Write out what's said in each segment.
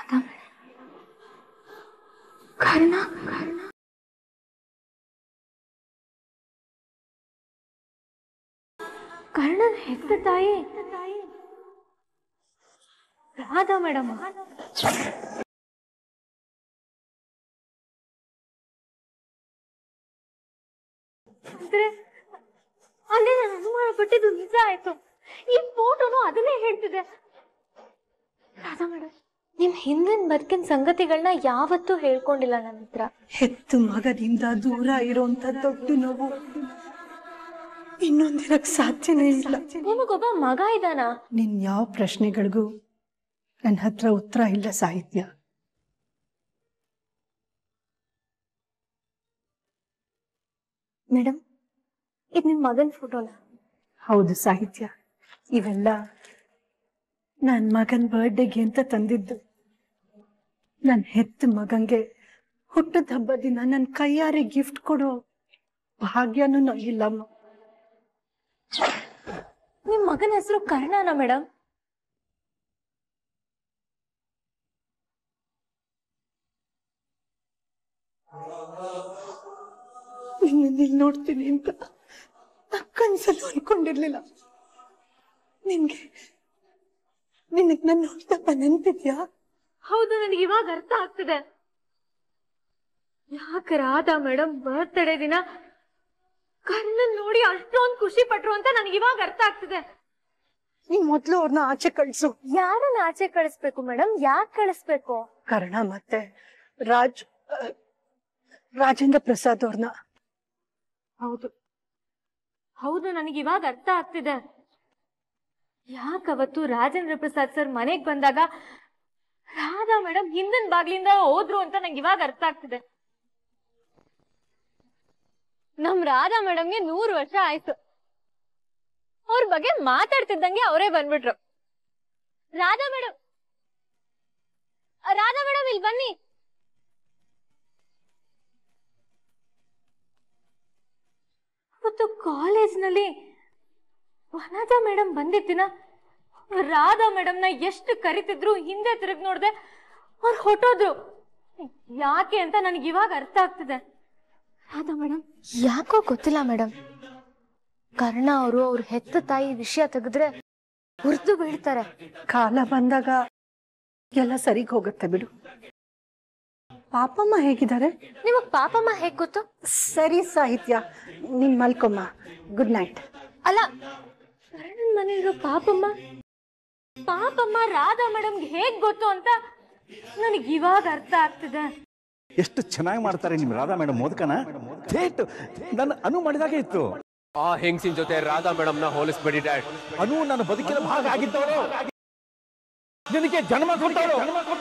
ರಾಧಾ ಕರ್ಣ ಕರ್ಣ ಕರ್ಣನ್ ಹೆತ್ತ ತಾಯಿ ರಾಧಾ ಮೇಡಮ್ ಅಂದ್ರೆ ಅಲ್ಲಿ ನಾನು ಅನುಮಾನ ಪಟ್ಟಿದ್ದು ನಿಜ ಆಯ್ತು ಈ ಫೋಟೋನು ಅದನ್ನೇ ಹೇಳ್ತಿದೆ ರಾಧಾ ಮೇಡಮ್ ನಿಮ್ ಹಿಂದಿನ ಬದುಕಿನ ಸಂಗತಿಗಳನ್ನ ಯಾವತ್ತೂ ಹೇಳ್ಕೊಂಡಿಲ್ಲ ನನ್ನ ಹತ್ರ ಹೆತ್ತು ಮಗದಿಂದ ದೂರ ಇರೋಂಥ ದೊಡ್ಡ ನೋವು ಇನ್ನೊಂದಿರಕ್ ಸಾಧ್ಯನೇ ಇಲ್ಲ ನಿಮಗೊಬ್ಬ ಮಗ ಇದ್ದಾನ ನಿನ್ ಯಾವ ಪ್ರಶ್ನೆಗಳಿಗೂ ನನ್ನ ಹತ್ರ ಉತ್ತರ ಇಲ್ಲ ಸಾಹಿತ್ಯ ಮೇಡಮ್ ಇದು ನಿಮ್ ಮಗನ್ ಫೋಟೋನ ಹೌದು ಸಾಹಿತ್ಯ ಇವೆಲ್ಲ ನನ್ನ ಮಗನ್ ಬರ್ಡೇಗೆ ಅಂತ ತಂದಿದ್ದು ನನ್ನ ಹೆತ್ತ ಮಗಂಗೆ ಹುಟ್ಟದ ಹಬ್ಬ ದಿನ ನನ್ನ ಕೈಯಾರೆ ಗಿಫ್ಟ್ ಕೊಡೋ ಭಾಗ್ಯನೂ ನಂಗಿಲ್ಲಮ್ಮ ನಿಮ್ ಮಗನ ಹೆಸರು ಕರ್ಣನ ಮೇಡಮ್ ನಿನ್ನ ಇಲ್ಲಿ ನೋಡ್ತೀನಿ ಅಂತ ನಾ ಕನ್ಸಲ್ಲೂ ಅನ್ಕೊಂಡಿರ್ಲಿಲ್ಲ ನಿನ್ಗೆ ನಿನಗ್ ನನ್ನ ನೋಡ್ದಪ್ಪ ನೆನ್ಪಿದ್ಯಾ ಹೌದು ನನಗೆ ಇವಾಗ ಅರ್ಥ ಆಗ್ತಿದೆ ಯಾಕೆ ರಾಧಾ ಮೇಡಮ್ ಬರ್ತ್ಡೇ ದಿನ ಕಣ್ಣನ್ ನೋಡಿ ಅಷ್ಟೊಂದ್ ಖುಷಿ ಪಟ್ರು ಅಂತ ನನಗೆ ಇವಾಗ ಅರ್ಥ ಆಗ್ತಿದೆ ನೀ ಮೊದ್ಲು ಅವ್ರನ್ನ ಆಚೆ ಕಳ್ಸು ಯಾರನ್ನ ಆಚೆ ಕಳಿಸ್ಬೇಕು ಮೇಡಮ್ ಯಾಕೆ ಕಳಿಸ್ಬೇಕು ಕರ್ಣ ಮತ್ತೆ ರಾಜ್ ಆ, ರಾಜೇಂದ್ರ ಪ್ರಸಾದ್ ಅವ್ರನ್ನ ಹೌದು ಹೌದು ನನಗೆ ಇವಾಗ ಅರ್ಥ ಆಗ್ತಿದೆ ಯಾಕವತ್ತು ರಾಜೇಂದ್ರ ಪ್ರಸಾದ್ ಸರ್ ಮನೆಗ್ ಬಂದಾಗ ರಾಧಾ ಮೇಡಮ್ ಹಿಂದಿನ ಬಾಗ್ಲಿಂದ ಹೋದ್ರು ಅಂತ ನಂಗೆ ಇವಾಗ ಅರ್ಥ ಆಗ್ತಿದೆ ನಮ್ ರಾಧಾ ಮೇಡಮ್ಗೆ ನೂರು ವರ್ಷ ಆಯ್ತು ಅವ್ರ ಬಗ್ಗೆ ಮಾತಾಡ್ತಿದ್ದಂಗೆ ಅವರೇ ಬಂದ್ಬಿಟ್ರು ರಾಧಾ ಮೇಡಮ್ ರಾಧಾ ಮೇಡಮ್ ಇಲ್ಲಿ ಬನ್ನಿ ಅವತ್ತು ಕಾಲೇಜ್ನಲ್ಲಿ ವನಜಾ ಮೇಡಮ್ ಬಂದಿತ್ತಿನ ರಾಧಾ ಮೇಡಮ್ನ ಎಷ್ಟು ಕರಿತಿದ್ರು ಹಿಂದೆ ತಿರುಗಿ ನೋಡ್ದೆ ಅವ್ರು ಹೊಟ್ಟೋದ್ರು ಯಾಕೆ ಅಂತ ನನಗೆ ಇವಾಗ ಅರ್ಥ ಆಗ್ತಿದೆ ರಾಧಾ ಮೇಡಮ್ ಯಾಕೋ ಗೊತ್ತಿಲ್ಲ ಮೇಡಮ್ ಕರ್ಣ ಅವರು ಅವ್ರ ಹೆತ್ತ ತಾಯಿ ವಿಷಯ ತೆಗೆದ್ರೆ ಉರ್ದು ಬೀಳ್ತಾರೆ ಕಾಲ ಬಂದಾಗ ಎಲ್ಲ ಸರಿಗ್ ಹೋಗುತ್ತೆ ಬಿಡು ಪಾಪಮ್ಮ ಹೇಗಿದ್ದಾರೆ ನಿಮಗ್ ಪಾಪಮ್ಮ ಹೇಗ್ ಗೊತ್ತು ಸರಿ ಸಾಹಿತ್ಯ ನಿನ್ ಮಲ್ಕೊಮ್ಮ ಗುಡ್ ನೈಟ್ ಅಲ್ಲ ಕರ್ಣನ್ ಮನೆಯಲ್ಲಿರೋ ಪಾಪಮ್ಮ ಪಾಪಮ್ಮ ರಾಧಾ ಮೇಡಮ್ಗೆ ಹೇಗ್ ಗೊತ್ತು ಅಂತ ನನಗೆ ಇವಾಗ ಅರ್ಥ ಆಗ್ತಿದೆ ಎಷ್ಟು ಚೆನ್ನಾಗಿ ಮಾಡ್ತಾರೆ ನಿಮ್ ರಾಧಾ ಮೇಡಮ್ ಮೋದಕನ ಥೇಟ್ ನನ್ನ ಅನು ಮಾಡಿದಾಗೆ ಇತ್ತು ಆ ಹೆಂಗ್ಸಿನ ಜೊತೆ ರಾಧಾ ಮೇಡಮ್ ನ ಹೋಲಿಸ್ಬೇಡಿ ಡ್ಯಾಡ್ ಅನು ನನ್ನ ಬದುಕಿನ ಭಾಗ ಆಗಿದ್ದವಳು ನಿನಗೆ ಜನ್ಮ ಕೊಟ್ಟವಳು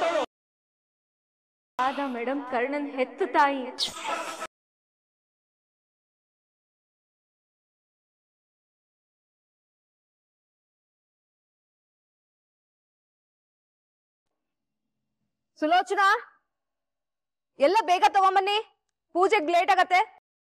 ರಾಧಾ ಮೇಡಮ್ ಕರ್ಣನ್ ಹೆತ್ತು ತಾಯಿ ಸುಲೋಚನಾ ಎಲ್ಲ ಬೇಗ ತಗೊಂಬನ್ನಿ ಪೂಜೆಗೆ ಲೇಟ್ ಆಗತ್ತೆ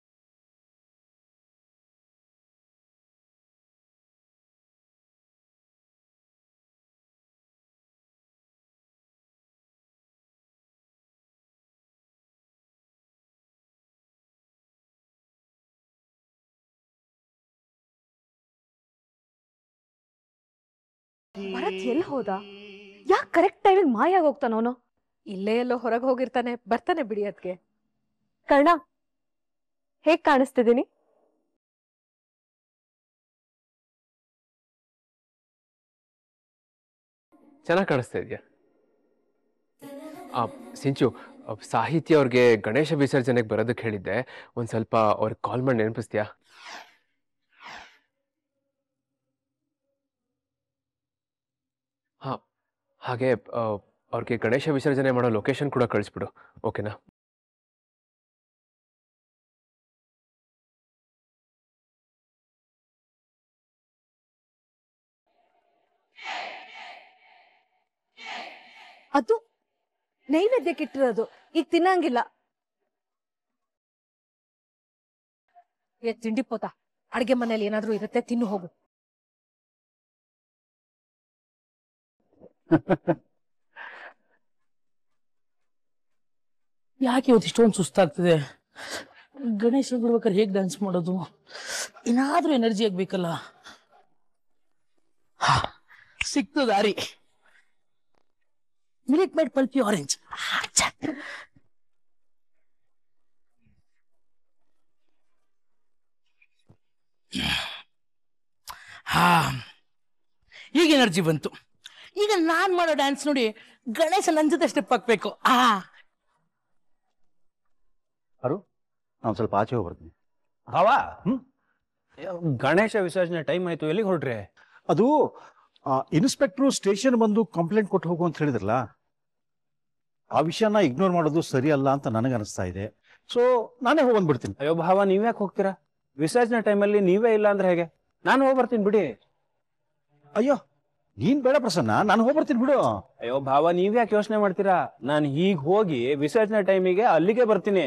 ಭರತ್ ಎಲ್ಲಿ ಹೋದ ಯಾಕೆ ಕರೆಕ್ಟ್ ಟೈಮಿಗೆ ಮಾಯಾಗಿ ಹೋಗ್ತಾನ ಅವನು ಇಲ್ಲೇ ಎಲ್ಲೋ ಹೊರಗೆ ಹೋಗಿರ್ತಾನೆ ಬರ್ತಾನೆ ಬಿಡಿ ಅದ್ಕೆ ಕರ್ಣ ಹೇಗ್ ಕಾಣಿಸ್ತಿದ್ದೀನಿ ಚೆನ್ನಾಗಿ ಕಾಣಿಸ್ತಾ ಇದೆಯಾ ಆ ಸಿಂಚು ಆ, ಸಾಹಿತ್ಯ ಅವ್ರಿಗೆ ಗಣೇಶ ವಿಸರ್ಜನೆಗೆ ಬರೋದಕ್ಕೆ ಹೇಳಿದ್ದೆ ಒಂದ್ ಸ್ವಲ್ಪ ಅವ್ರಿಗೆ ಕಾಲ್ ಮಾಡಿ ನೆನಪಿಸ್ತೀಯಾ ಹಾ ಹಾಗೆ ಆ, ಅವ್ರಿಗೆ ಗಣೇಶ ವಿಸರ್ಜನೆ ಮಾಡೋ ಲೊಕೇಶನ್ ಕೂಡ ಕಳಿಸ್ಬಿಡು ಓಕೆನಾ ಅದು ನೈವೇದ್ಯಕ್ಕೆ ಇಟ್ಟಿರೋದು ಈಗ ತಿನ್ನಂಗಿಲ್ಲ ಏ ತಿಂಡಿ ಪೋತ ಅಡ್ಗೆ ಮನೇಲಿ ಏನಾದ್ರೂ ಇರುತ್ತೆ ತಿನ್ನು ಹೋಗು ಯಾಕೆ ಇವತ್ತು ಇಷ್ಟೊಂದು ಸುಸ್ತಾಗ್ತಿದೆ ಗಣೇಶ ಬಿಡ್ಬೇಕಾದ್ರೆ ಹೇಗೆ ಡ್ಯಾನ್ಸ್ ಮಾಡೋದು ಏನಾದ್ರೂ ಎನರ್ಜಿ ಆಗ್ಬೇಕಲ್ಲ ಹಾ, ಸಿಕ್ತು ದಾರಿ ಮಿಲ್ಕ್ ಮೇಡ್ ಪಲ್ಪಿ ಆರೆಂಜ್ ಹಾ ಈಗ ಎನರ್ಜಿ ಬಂತು ಈಗ ನಾನ್ ಮಾಡೋ ಡ್ಯಾನ್ಸ್ ನೋಡಿ ಗಣೇಶ ನನ್ ಜೊತೆ ಸ್ಟೆಪ್ ಹಾಕ್ಬೇಕು ಆ ನಾನು ಸ್ವಲ್ಪ ಆಚೆ ಹೋಗಿ ಬರ್ತೀನಿ ಭಾವ ಹ್ಮ್? ಗಣೇಶ ವಿಸರ್ಜನೆ ಟೈಮ್ ಆಯ್ತು ಎಲ್ಲಿಗೆ ಹೊರಟ್ರೆ ಅದು ಇನ್ಸ್ಪೆಕ್ಟ್ರು ಸ್ಟೇಷನ್ ಬಂದು ಕಂಪ್ಲೇಂಟ್ ಕೊಟ್ಟು ಹೋಗು ಅಂತ ಹೇಳಿದ್ರಲ್ಲ ಆ ವಿಷಯನ ಇಗ್ನೋರ್ ಮಾಡೋದು ಸರಿ ಅಲ್ಲ ಅಂತ ನನಗೆ ಅನಿಸ್ತಾ ಇದೆ ಸೊ ನಾನೇ ಹೋಗಿ ಬಂದ್ಬಿಡ್ತೀನಿ ಅಯ್ಯೋ ಭಾವ ನೀವ್ಯಾಕೆ ಹೋಗ್ತೀರಾ ವಿಸರ್ಜನೆ ಟೈಮಲ್ಲಿ ನೀವೇ ಇಲ್ಲ ಅಂದ್ರೆ ಹೇಗೆ ನಾನು ಹೋಗಿ ಬರ್ತೀನಿ ಬಿಡಿ ಅಯ್ಯೋ ನೀನ್ ಬೇಡ ಪ್ರಸನ್ನ ನಾನು ಹೋಗಿ ಬರ್ತೀನಿ ಬಿಡು ಅಯ್ಯೋ ಭಾವ ನೀವ್ಯಾಕೆ ಯೋಚನೆ ಮಾಡ್ತೀರಾ ನಾನು ಹೀಗ್ ಹೋಗಿ ವಿಸರ್ಜನೆ ಟೈಮಿಗೆ ಅಲ್ಲಿಗೆ ಬರ್ತೀನಿ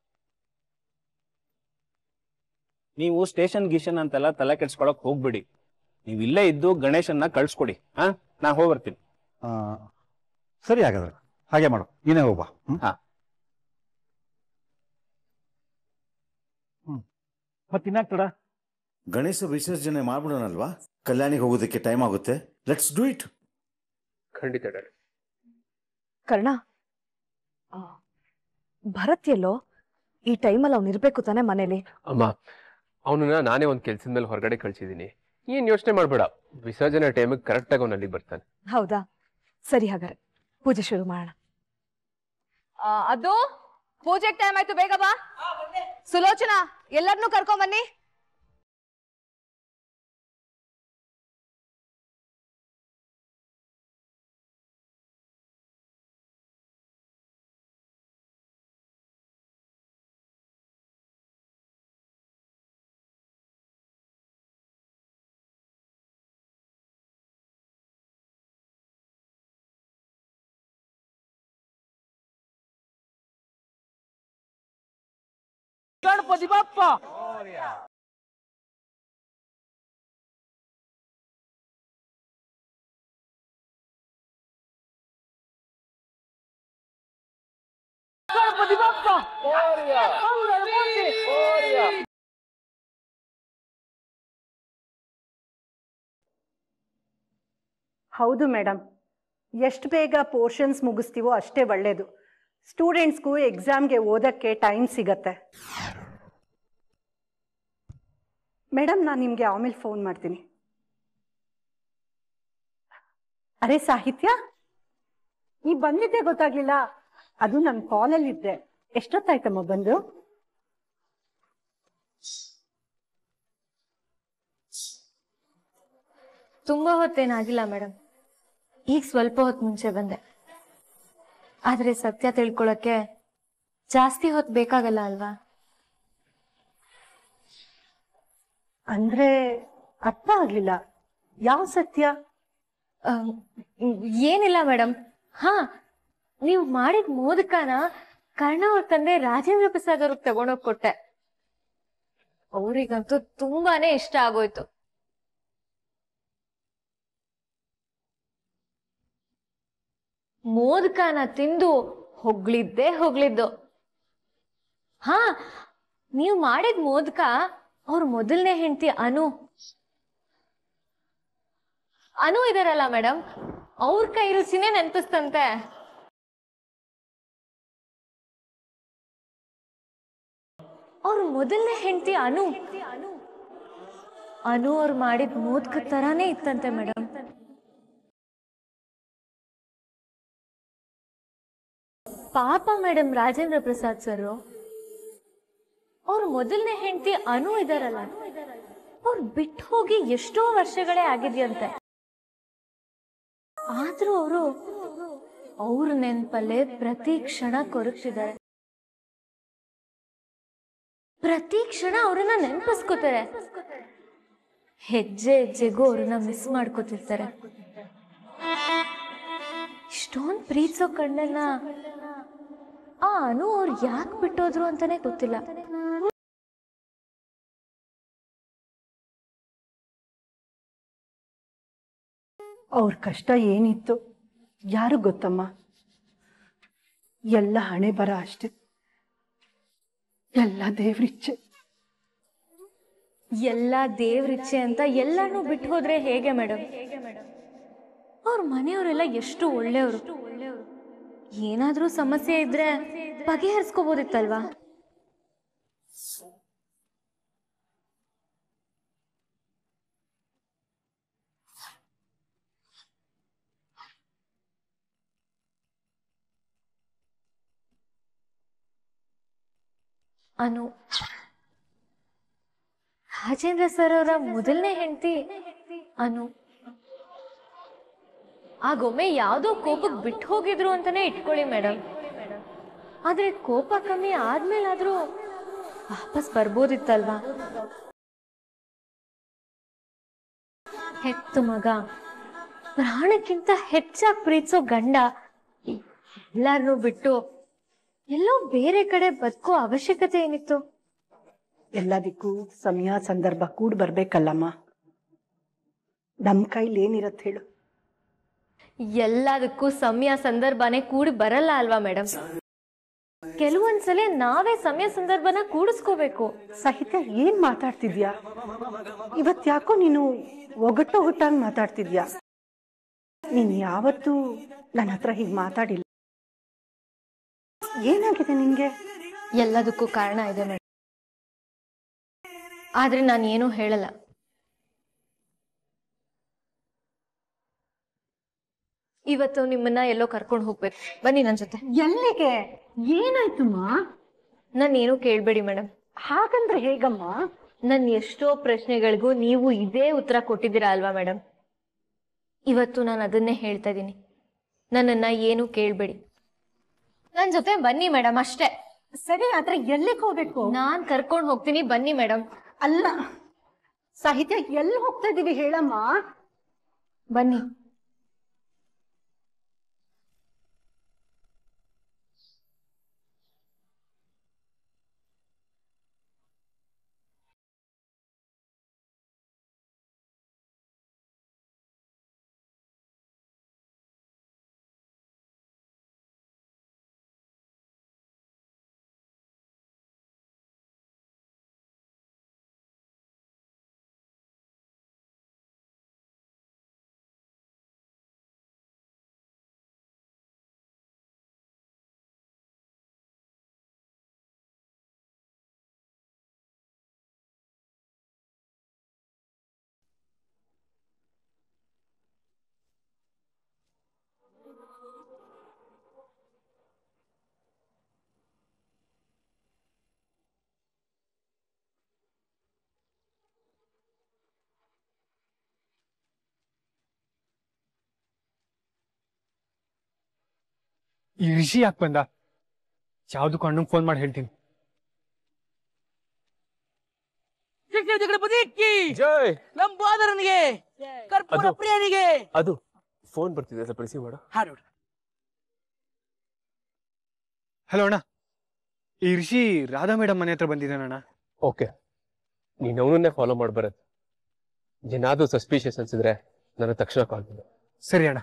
ನೀವು ಸ್ಟೇಷನ್ ಗೀಷನ್ ಅಂತೆಲ್ಲ ತಲೆ ಕೆಡ್ಸ್ಕೊಳಕ್ ಹೋಗ್ಬಿಡಿ ನೀವು ಇಲ್ಲೇ ಇದ್ದು ಗಣೇಶನ್ನ ಕಳ್ಸ್ಕೊಡಿ ಹಾ ನಾನು ಹೋಗಿ ಬರ್ತೀನಿ ಆ, ಸರಿ ಹಾಗಾದ್ರೆ ಹಾಗೆ ಮಾಡು ನೀನೇ ಹೋಗ್ಬಾ ಹ್ಮ್? ಹಾ. ಹ್ಮ್ ಮತ್ತಿನ್ಯಾಕ್ ತಡ ಗಣೇಶ ವಿಸರ್ಜನೆ ಮಾಡ್ಬಿಡೋಣಲ್ವಾ ಕಲ್ಯಾಣಿಗೆ ಹೋಗೋದಕ್ಕೆ ಟೈಮ್ ಆಗುತ್ತೆ ಲೆಟ್ಸ್ ಡೂ ಇಟ್ ಖಂಡಿತ ಡಾಡಿ ಕರ್ಣ ಆ, ಭರತ್ ಎಲ್ಲೋ ಈ ಟೈಮಲ್ಲಿ ಅವ್ನು ಇರ್ಬೇಕು ತಾನೇ ಮನೇಲಿ ಅಮ್ಮ ಅವನನ್ನ ನಾನೇ ಒಂದು ಕೆಲ್ಸದ ಮೇಲೆ ಹೊರಗಡೆ ಕಳ್ಸಿದ್ದೀನಿ ಏನ್ ಯೋಚನೆ ಮಾಡಬೇಡ ವಿಸರ್ಜನೆ ಟೈಮಿಗೆ ಕರೆಕ್ಟಾಗಿ ಅವ್ನು ಅಲ್ಲಿಗೆ ಬರ್ತಾನೆ ಹೌದಾ ಸರಿ ಹಾಗಾದ್ರೆ ಪೂಜೆ ಶುರು ಮಾಡೋಣ ಅದು ಪೂಜೆಗೆ ಟೈಮ್ ಆಯ್ತು ಬೇಗ ಬಾ ಸುಲೋಚನಾ ಎಲ್ಲರನ್ನೂ ಕರ್ಕೊಂಡ್ ಬನ್ನಿ ಗಣಪತಿ ಬಾಪ್ಪ ಗಣಪತಿ ಬಾಪ್ಪ ಹೌದು ಮೇಡಮ್ ಎಷ್ಟು ಬೇಗ ಪೋರ್ಷನ್ಸ್ ಮುಗಿಸ್ತೀವೋ ಅಷ್ಟೇ ಒಳ್ಳೆಯದು ಸ್ಟೂಡೆಂಟ್ಸ್ಗೂ ಎಕ್ಸಾಮ್ಗೆ ಓದಕ್ಕೆ ಟೈಮ್ ಸಿಗತ್ತೆ ಮೇಡಮ್ ನಾನು ನಿಮಗೆ ಆಮೇಲೆ ಫೋನ್ ಮಾಡ್ತೀನಿ ಅರೆ ಸಾಹಿತ್ಯ ನೀ ಬಂದಿದ್ದೆ ಗೊತ್ತಾಗ್ಲಿಲ್ಲ ಅದು ನನ್ನ ಕಾಲಲ್ಲಿದ್ದೆ ಎಷ್ಟೊತ್ತಾಯ್ತಮ್ಮ ಬಂದು ತುಂಬಾ ಹೊತ್ತೇನಾಗಿಲ್ಲ ಮೇಡಮ್ ಈಗ ಸ್ವಲ್ಪ ಹೊತ್ತು ಮುಂಚೆ ಬಂದೆ ಆದ್ರೆ ಸತ್ಯ ತಿಳ್ಕೊಳಕ್ಕೆ ಜಾಸ್ತಿ ಹೊತ್ತು ಬೇಕಾಗಲ್ಲ ಅಲ್ವಾ ಅಂದ್ರೆ ಅರ್ಥ ಆಗ್ಲಿಲ್ಲ ಯಾವ ಸತ್ಯ ಅಹ್, ಏನಿಲ್ಲ ಮೇಡಮ್ ಹಾ ನೀವು ಮಾಡಿದ ಮೋದಕನ ಕರ್ಣ ಅವ್ರ ತಂದೆ ರಾಜೇಂದ್ರ ಪ್ರಸಾದ್ ಅವ್ರಿಗೆ ತಗೊಂಡೋಗ್ ಕೊಟ್ಟೆ ಅವ್ರಿಗಂತೂ ತುಂಬಾನೇ ಇಷ್ಟ ಆಗೋಯ್ತು ಮೋದಕನ ತಿಂದು ಹೊಗಳಿದ್ದೇ ಹೊಗಳಿದ್ದು ಹಾ ನೀವು ಮಾಡಿದ ಮೋದಕ ಅವ್ರ ಮೊದಲನೇ ಹೆಂಡತಿ ಅನು ಅನು ಇದಾರಲ್ಲ ಮೇಡಮ್ ಅವ್ರ ಕೈ ರುಚಿನೇ ನೆನಪಿಸ್ತಂತೆ ಅವ್ರ ಮೊದಲನೇ ಹೆಂಡತಿ ಅನು ಅನು ಅವ್ರು ಮಾಡಿದ ಮೋದಕ ತರಾನೇ ಇತ್ತಂತೆ ಮೇಡಮ್ ಪಾಪ ಮೇಡಮ್ ರಾಜೇಂದ್ರ ಪ್ರಸಾದ್ ಸರ್ ಅವ್ರ ಮೊದಲನೇ ಹೆಂಡತಿ ಅನು ಇದಾರಲ್ಲ ಅವ್ರು ಬಿಟ್ಟು ಹೋಗಿ ಎಷ್ಟೋ ವರ್ಷಗಳೇ ಆಗಿದೆಯಂತೆ ಆದ್ರೂ ಅವರು ಅವ್ರ ನೆನ್ಪಲ್ಲೇ ಪ್ರತಿ ಕ್ಷಣ ಕೊರಗ್ತಿದ್ದಾರೆ ಪ್ರತಿ ಕ್ಷಣ ಅವ್ರನ್ನ ನೆನ್ಪಿಸ್ಕೋತಾರೆ ಹೆಜ್ಜೆ ಹೆಜ್ಜೆಗೂ ಅವ್ರನ್ನ ಮಿಸ್ ಮಾಡ್ಕೋತಿರ್ತಾರೆ ಇಷ್ಟೊಂದ್ ಪ್ರೀತಿಸೋ ಕಣ್ಣನ್ನ ಆ ಅನು ಅವ್ರು ಯಾಕೆ ಬಿಟ್ಟೋದ್ರು ಅಂತಾನೆ ಗೊತ್ತಿಲ್ಲ ಅವ್ರ ಕಷ್ಟ ಏನಿತ್ತು ಯಾರು ಗೊತ್ತಮ್ಮ ಎಲ್ಲ ಹಣೆ ಬರ ಅಷ್ಟೆ ಎಲ್ಲ ದೇವ್ರಿಚ್ಛೆ ಎಲ್ಲ ದೇವ್ರಿಚ್ಛೆ ಅಂತ ಎಲ್ಲಾನು ಬಿಟ್ಟು ಹೋದ್ರೆ ಹೇಗೆ ಮೇಡಮ್ ಅವ್ರ ಮನೆಯವರೆಲ್ಲ ಎಷ್ಟು ಒಳ್ಳೆಯವರು ಏನಾದ್ರೂ ಸಮಸ್ಯೆ ಇದ್ರೆ ಬಗೆಹರಿಸ್ಕೋಬೋದಿತ್ತಲ್ವಾ ಅನು ರಾಜೇಂದ್ರ ಸರ್ ಅವರ ಮೊದಲನೇ ಹೆಂಡತಿ ಅನು ಆಗೊಮ್ಮೆ ಯಾವುದೋ ಕೋಪಕ್ಕೆ ಬಿಟ್ಟು ಹೋಗಿದ್ರು ಅಂತಾನೆ ಇಟ್ಕೊಳ್ಳಿ ಮೇಡಮ್ ಆದ್ರೆ ಕೋಪ ಕಮ್ಮಿ ಆದ್ಮೇಲಾದ್ರೂ ವಾಪಸ್ ಬರ್ಬೋದಿತ್ತಲ್ವಾ ಹೆತ್ತು ಮಗ ಪ್ರಾಣಕ್ಕಿಂತ ಹೆಚ್ಚಾಗಿ ಪ್ರೀತಿಸೋ ಗಂಡ ಎಲ್ಲಾರನ್ನೂ ಬಿಟ್ಟು ಎಲ್ಲೋ ಬೇರೆ ಕಡೆ ಬದುಕೋ ಅವಶ್ಯಕತೆ ಏನಿತ್ತು ಎಲ್ಲದಕ್ಕೂ ಸಮಯ ಸಂದರ್ಭ ಕೂಡ್ ಬರ್ಬೇಕಲ್ಲಮ್ಮ ನಮ್ ಕೈಲಿ ಏನಿರತ್ ಹೇಳು ಎಲ್ಲದಕ್ಕೂ ಸಮಯ ಸಂದರ್ಭನೇ ಕೂಡಿ ಬರಲ್ಲ ಅಲ್ವಾ ಮೇಡಮ್ ಕೆಲವೊಂದ್ಸಲ ನಾವೇ ಸಮಯ ಸಂದರ್ಭನ ಕೂಡಿಸ್ಕೋಬೇಕು ಸಾಹಿತ್ಯ ಏನ್ ಮಾತಾಡ್ತಿದ್ಯಾ ಇವತ್ ಯಾಕೋ ನೀನು ಒಗಟ್ಟು ಒಗಟ್ಟಾಗಿ ಮಾತಾಡ್ತಿದ್ಯಾ ನೀನ್ ಯಾವತ್ತೂ ನನ್ನ ಹತ್ರ ಹೀಗೆ ಮಾತಾಡಿಲ್ಲ ಏನಾಗಿದೆ ನಿನ್ಗೆ ಎಲ್ಲದಕ್ಕೂ ಕಾರಣ ಇದೆ ಮೇಡಮ್ ಆದ್ರೆ ನಾನು ಏನೂ ಹೇಳಲ್ಲ ಇವತ್ತು ನಿಮ್ಮನ್ನ ಎಲ್ಲೋ ಕರ್ಕೊಂಡು ಹೋಗ್ಬೇಕು ಬನ್ನಿ ನನ್ನ ಜೊತೆ ಎಲ್ಲಿಗೆ ಏನಾಯ್ತಮ್ಮ ನಾನು ಏನು ಕೇಳಬೇಡಿ ಮೇಡಮ್ ಹಾಗಂದ್ರೆ ಹೇಗಮ್ಮ ನನ್ನ ಎಷ್ಟೋ ಪ್ರಶ್ನೆಗಳಿಗೂ ನೀವು ಇದೇ ಉತ್ತರ ಕೊಟ್ಟಿದ್ದೀರಾ ಅಲ್ವಾ ಮೇಡಮ್ ಇವತ್ತು ನಾನು ಅದನ್ನೇ ಹೇಳ್ತಾ ಇದ್ದೀನಿ ನನ್ನನ್ನ ಏನು ಕೇಳಬೇಡಿ ನನ್ನ ಜೊತೆ ಬನ್ನಿ ಮೇಡಮ್ ಅಷ್ಟೇ ಸರಿ ಆದ್ರೆ ಎಲ್ಲಿಗೆ ಹೋಗ್ಬೇಕು ನಾನ್ ಕರ್ಕೊಂಡು ಹೋಗ್ತೀನಿ ಬನ್ನಿ ಮೇಡಮ್ ಅಲ್ಲ ಸಾಹಿತ್ಯ ಎಲ್ಲಿ ಹೋಗ್ತಾ ಇದೀವಿ ಹೇಳಮ್ಮ ಬನ್ನಿ ಈ ಋಷಿ ಯಾಕೆ ಬಂದ ಯಾವ್ದಕ್ಕೂ ಅಣ್ಣಂಗೆ ಫೋನ್ ಮಾಡಿ ಹೇಳ್ತೀನಿ ಜೈ ಲಂಬೋದರನಿಗೆ ಕರ್ಪೂರ ಅದು- ಪ್ರಿಯನಿಗೆ ಅದು ಫೋನ್ ಬರ್ತಿದೆ ಸ್ವಲ್ಪ ರಿಸೀವ್ ಮಾಡು ಹಾಡು ಹಲೋ ಅಣ್ಣ ಈ ಋಷಿ ರಾಧಾ ಮೇಡಮ್ ಮನೆ ಹತ್ರ ಬಂದಿದ್ದಾನಣ್ಣ ಓಕೆ ನೀನು ಅವನನ್ನೇ ಫಾಲೋ ಮಾಡಿ ಬರತ್ತೆ ಏನಾದ್ರೂ ಸಸ್ಪಿಷಿಯಸ್ ಅನ್ಸಿದ್ರೆ ನನಗೆ ತಕ್ಷಣ ಕಾಲ್ ಮಾಡು ಸರಿ ಅಣ್ಣ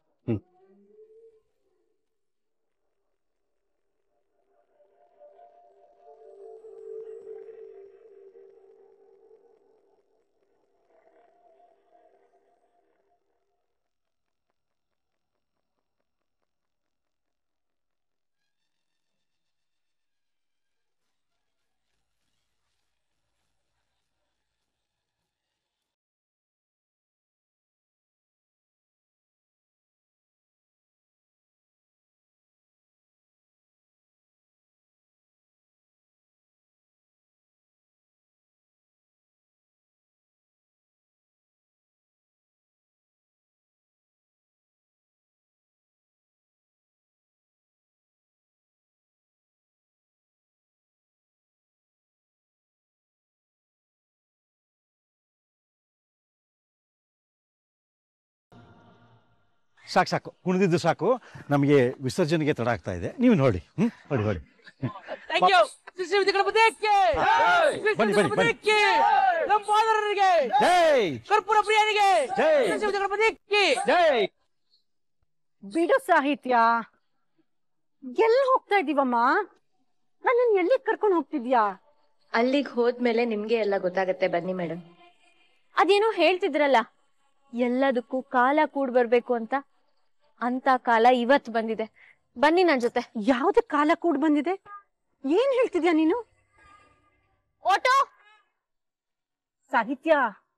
ಸಾಕು ಸಾಕು ಕುಣಿದಿದ್ದು ಸಾಕು ನಮಗೆ ವಿಸರ್ಜನೆಗೆ ತಡ ಆಗ್ತಾ ಇದೆ ನೀವು ನೋಡಿ ಹ್ಮ್ ನೋಡಿ ನೋಡಿ ಥ್ಯಾಂಕ್ ಯು ಶ್ರೀ ಗಣಪತಿಗೆ ಬನ್ನಿ, ಬನ್ನಿ, ಬನ್ನಿ. ಲಂಬೋದರನಿಗೆ ಜೈ ಕರ್ಪೂರ ಪ್ರಿಯನಿಗೆ ಜೈ ಶ್ರೀ ಗಣಪತಿಗೆ ಜೈ ಬಿಡು ಸಾಹಿತ್ಯ ಎಲ್ಲಿ ಹೋಗ್ತಾ ಇದೀವಮ್ಮ ನನ್ನನ್ನು ಎಲ್ಲಿಗೆ ಕರ್ಕೊಂಡು ಹೋಗ್ತಿದ್ಯಾ ಅಲ್ಲಿಗೆ ಹೋದ್ಮೇಲೆ ನಿಮ್ಗೆ ಎಲ್ಲ ಗೊತ್ತಾಗತ್ತೆ ಬನ್ನಿ ಮೇಡಮ್ ಅದೇನೋ ಹೇಳ್ತಿದ್ರಲ್ಲ ಎಲ್ಲದಕ್ಕೂ ಕಾಲ ಕೂಡ್ ಬರ್ಬೇಕು ಅಂತ ಅಂತ ಕಾಲ ಇವತ್ ಬಂದಿದೆ ಬನ್ನಿ ನನ್ ಜೊತೆ ಯಾವ್ದು ಕಾಲ ಕೂಡ್ ಬಂದಿದೆ ಏನ್ ಹೇಳ್ತಿದ್ಯಾ ನೀನು ಓಟೋ ಸಾಹಿತ್ಯ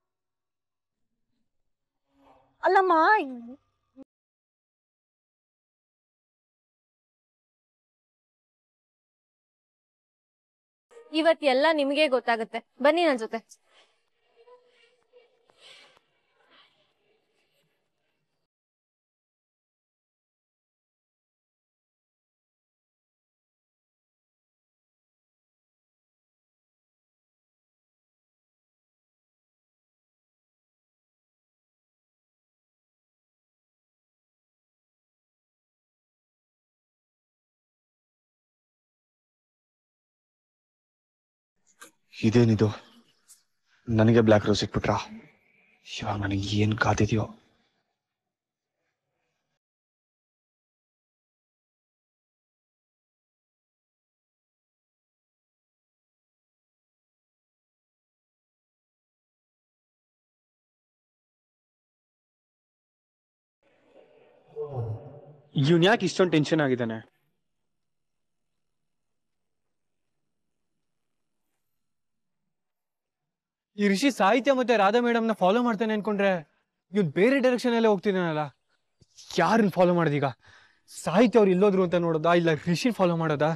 ಅಲ್ಲಮ್ಮ ಇವತ್ ಎಲ್ಲ ನಿಮ್ಗೆ ಗೊತ್ತಾಗತ್ತೆ ಬನ್ನಿ ನನ್ ಜೊತೆ ಇದೇನಿದು ನನಗೆ ಬ್ಲ್ಯಾಕ್ ರೋಸ್ ಸಿಕ್ಬಿಟ್ರಾ ಇವಾಗ ನನಗೆ ಏನ್ ಕಾದಿದೆಯೋ ಇವನ್ ಯಾಕೆ ಇಷ್ಟೊಂದು ಟೆನ್ಷನ್ ಆಗಿದ್ದಾನೆ ಈ ಋಷಿ ಸಾಹಿತ್ಯ ಮತ್ತೆ ರಾಧಾ ಮೇಡಮ್ನ ಫಾಲೋ ಮಾಡ್ತಾನೆ ಅನ್ಕೊಂಡ್ರೆ ಇವ್ನು ಬೇರೆ ಡೈರೆಕ್ಷನ್ ಅಲ್ಲೇ ಹೋಗ್ತಿದ್ದಾನಲ್ಲ ಯಾರನ್ನ ಫಾಲೋ ಮಾಡೋದೀಗ ಸಾಹಿತ್ಯ ಅವ್ರು ಇಲ್ಲೋದ್ರು ಅಂತ ನೋಡೋದಾ ಇಲ್ಲ ಋಷಿನ್ ಫಾಲೋ ಮಾಡೋದಾ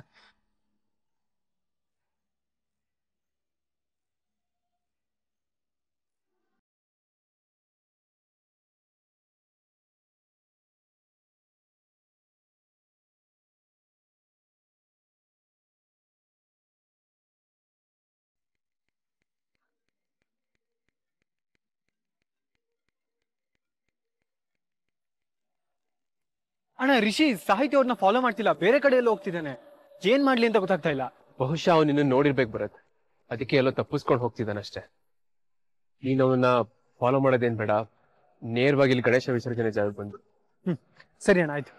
ಅಣ್ಣ ರಿಷಿ ಸಾಹಿತ್ಯ ಅವ್ರನ್ನ ಫಾಲೋ ಮಾಡ್ತಿಲ್ಲ ಬೇರೆ ಕಡೆ ಎಲ್ಲ ಹೋಗ್ತಿದ್ದಾನೆ ಏನ್ ಮಾಡ್ಲಿ ಅಂತ ಗೊತ್ತಾಗ್ತಾ ಇಲ್ಲ ಬಹುಶಃ ಅವನು ನಿನ್ನ ನೋಡಿರ್ಬೇಕು ಬರತ್ ಅದಕ್ಕೆ ಎಲ್ಲೋ ತಪ್ಪಿಸ್ಕೊಂಡು ಹೋಗ್ತಿದ್ದಾನಷ್ಟೇ ನೀನು ಅವನ್ನ ಫಾಲೋ ಮಾಡೋದೇನ್ ಬೇಡ ನೇರವಾಗಿ ಇಲ್ಲಿ ಗಣೇಶ ವಿಸರ್ಜನೆ ಜಾಗ ಬಂದು ಹ್ಮ್ ಸರಿ ಅಣ್ಣ ಆಯ್ತು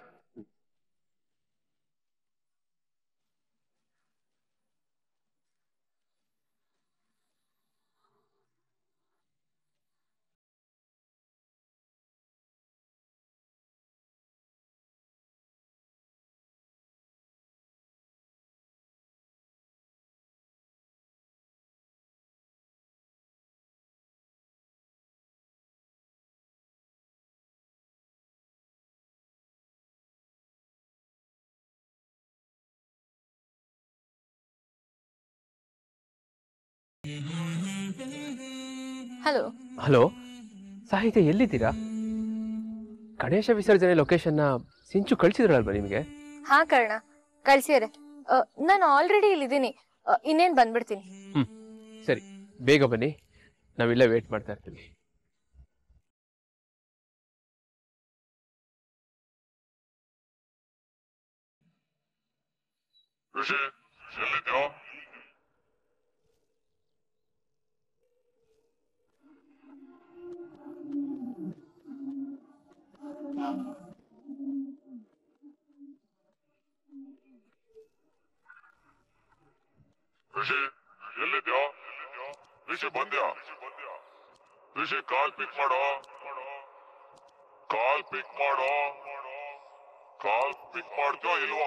ಹಲೋ ಹಲೋ ಸಾಹಿತ್ಯ ಎಲ್ಲಿದ್ದೀರಾ ಗಣೇಶ ವಿಸರ್ಜನೆ ಲೊಕೇಶನ್ನ ಸಿಂಚು ಕಳ್ಸಿದ್ರಲ್ವಾ ನಿಮಗೆ ಹಾ ಕರ್ಣ ಕಳ್ಸಿಯರೆ ನಾನು ಆಲ್ರೆಡಿ ಇಲ್ಲಿದ್ದೀನಿ ಅ, ಇನ್ನೇನ್ ಬಂದ್ಬಿಡ್ತೀನಿ ಹ್ಮ್ ಸರಿ ಬೇಗ ಬನ್ನಿ ನಾವಿಲ್ಲೇ ವೇಟ್ ಮಾಡ್ತಾ ಇರ್ತೀವಿ ಋಷಿ ಎಲ್ಲಿದ್ಯಾ ಋಷಿ ಬಂದ್ಯಾ ಋಷಿ ಕಾಲ್ ಪಿಕ್ ಮಾಡೋ ಕಾಲ್ ಪಿಕ್ ಮಾಡೋ ಕಾಲ್ ಪಿಕ್ ಮಾಡ್ತೀಯೋ ಇಲ್ವೋ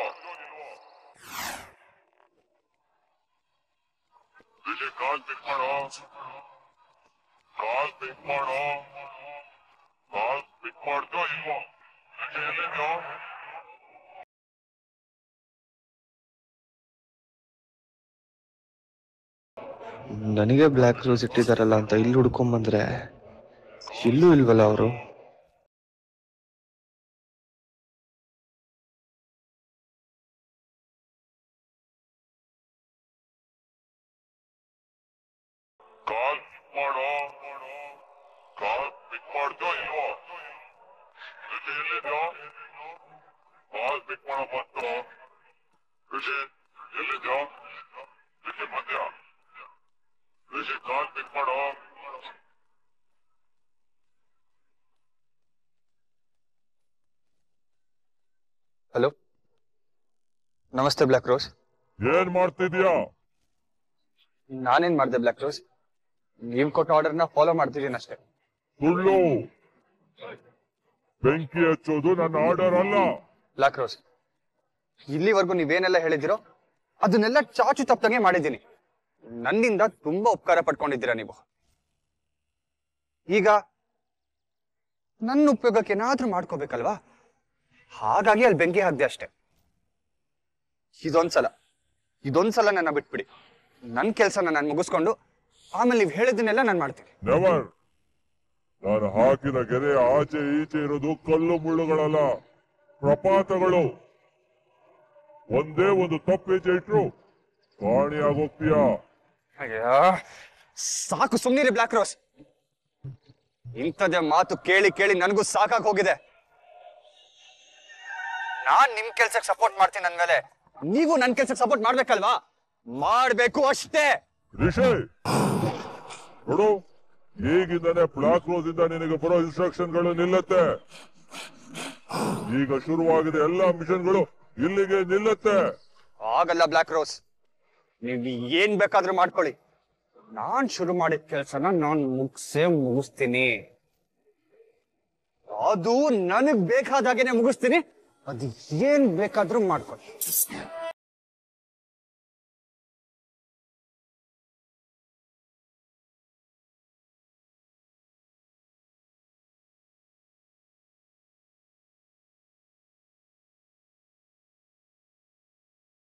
ಋಷಿ ಕಾಲ್ ಪಿಕ್ ಮಾಡೋ ಕಾಲ್ ಪಿಕ್ ಮಾಡೋ ಕಾಲ್ ಪಿಕ್ ಮಾಡ್ತೀಯೋ ಇಲ್ವೋ ಋಷಿ ಎಲ್ಲಿದ್ಯಾ ನನಗೆ ಬ್ಲ್ಯಾಕ್ ರೋಸ್ ಇಟ್ಟಿದಾರಲ್ಲ ಅಂತ ಇಲ್ಲಿ ಹುಡ್ಕೊಂಡ್ ಬಂದ್ರೆ ಇಲ್ಲೂ ಇಲ್ವಲ್ಲ ಅವರು ಕಾಲ್ ಮಾಡೋ ಕಾಲ್ ಪಿಕ್ ಮಾಡ್ತೀಯೋ ಇಲ್ವೋ ಋಷಿ ಎಲ್ಲಿದ್ಯೋ ಕಾಲ್ ಪಿಕ್ ಮಾಡೋ ಬಂತು ಋಷಿ ಎಲ್ಲಿದ್ಯೋ ಋಷಿ ಬಂದ್ಯಾ ಋಷಿ ಕಾಲ್ ಪಿಕ್ ಮಾಡೋ ಹಲೋ ನಮಸ್ತೆ ಬ್ಲ್ಯಾಕ್ ರೋಸ್ ಏನ್ ಮಾಡ್ತಿದ್ಯಾ ನಾನೇನ್ ಮಾಡ್ದೆ ಬ್ಲಾಕ್ ರೋಸ್ ನೀವ್ ಕೊಟ್ಟ ಆರ್ಡರ್ನ ಫಾಲೋ ಮಾಡ್ತಿದ್ದೀನಿ ಅಷ್ಟೇ ಸುಳ್ಳು ಬೆಂಕಿ ಹಚ್ಚೋದು ನನ್ನ ಆರ್ಡರ್ ಅಲ್ಲ ಬ್ಲಾಕ್ ರೋಸ್ ಇಲ್ಲಿವರೆಗೂ ನೀವೇನೆಲ್ಲ ಹೇಳಿದಿರೋ ಅದನ್ನೆಲ್ಲ ಚಾಚು ತಪ್ಪದಂಗೆ ಮಾಡಿದ್ದೀನಿ ನನ್ನಿಂದ ತುಂಬಾ ಉಪಕಾರ ಪಡ್ಕೊಂಡಿದ್ದೀರಾ ನೀವು ಈಗ ನನ್ನ ಉಪಯೋಗಕ್ಕೆ ಏನಾದ್ರೂ ಮಾಡ್ಕೋಬೇಕಲ್ವಾ ಹಾಗಾಗಿ ಅಲ್ಲಿ ಬೆಂಕಿ ಹಾಕ್ದೆ ಅಷ್ಟೇ ಇದೊಂದ್ಸಲ ಇದೊಂದ್ಸಲ ನನ್ನ ಬಿಟ್ಬಿಡಿ ನನ್ನ ಕೆಲಸನ ನಾನು ಮುಗಿಸ್ಕೊಂಡು ಆಮೇಲೆ ನೀವು ಹೇಳಿದ್ದನ್ನೆಲ್ಲ ನಾನು ಮಾಡ್ತೀನಿ ನೆವರ್ ನಾನು ಹಾಕಿದ ಗೆರೆಯ ಆಚೆ ಈಚೆ ಇರೋದು ಕಲ್ಲು ಮುಳ್ಳುಗಳಲ್ಲ ಪ್ರಪಾತಗಳು ಒಂದೇ ಒಂದು ತಪ್ಪು ಹೆಜ್ಜೆ ಇಟ್ರು ಕಾಣಿಯಾಗೋಗ್ತೀಯಾ ಅಯ್ಯೋ ಸಾಕು ಸುಮ್ನಿರಿ ಬ್ಲಾಕ್ ರೋಸ್ ಇಂಥದೇ ಮಾತು ಕೇಳಿ ಕೇಳಿ ನನಗೂ ಸಾಕಾಗ್ ಹೋಗಿದೆ ನಾನ್ ನಿಮ್ ಕೆಲ್ಸಕ್ಕೆ ಸಪೋರ್ಟ್ ಮಾಡ್ತೀನಿ ಅಂದ್ಮೇಲೆ ನೀವು ನನ್ ಕೆಲ್ಸಕ್ಕೆ ಸಪೋರ್ಟ್ ಮಾಡ್ಬೇಕಲ್ವಾ ಮಾಡ್ಬೇಕು ಅಷ್ಟೇ ರಿಷಿ ನೋಡು ಈಗಿಂದಾನೆ ಬ್ಲಾಕ್ ರೋಸ್ ಇಂದ ನಿನಗೆ ಬರೋ ಇನ್ಸ್ಟ್ರಕ್ಷನ್ಗಳು ನಿಲ್ಲತ್ತೆ ಈಗ ಶುರುವಾಗಿದೆ ಎಲ್ಲಾ ಮಿಷನ್ಗಳು ಇಲ್ಲಿಗೆ ನಿಲ್ಲತ್ತೆ ಆಗಲ್ಲ ಬ್ಲಾಕ್ ರೋಸ್ ನೀವು ಏನ್ ಬೇಕಾದ್ರೂ ಮಾಡ್ಕೊಳ್ಳಿ ನಾನ್ ಶುರು ಮಾಡಿದ ಕೆಲ್ಸನ ನಾನ್ ಮುಗ್ಸೇ ಮುಗಿಸ್ತೀನಿ ಅದು ನನಗ್ ಬೇಕಾದಾಗೇನೆ ಮುಗಿಸ್ತೀನಿ ಅದು ಏನ್ ಬೇಕಾದ್ರೂ ಮಾಡ್ಕೊಳ್ಳಿ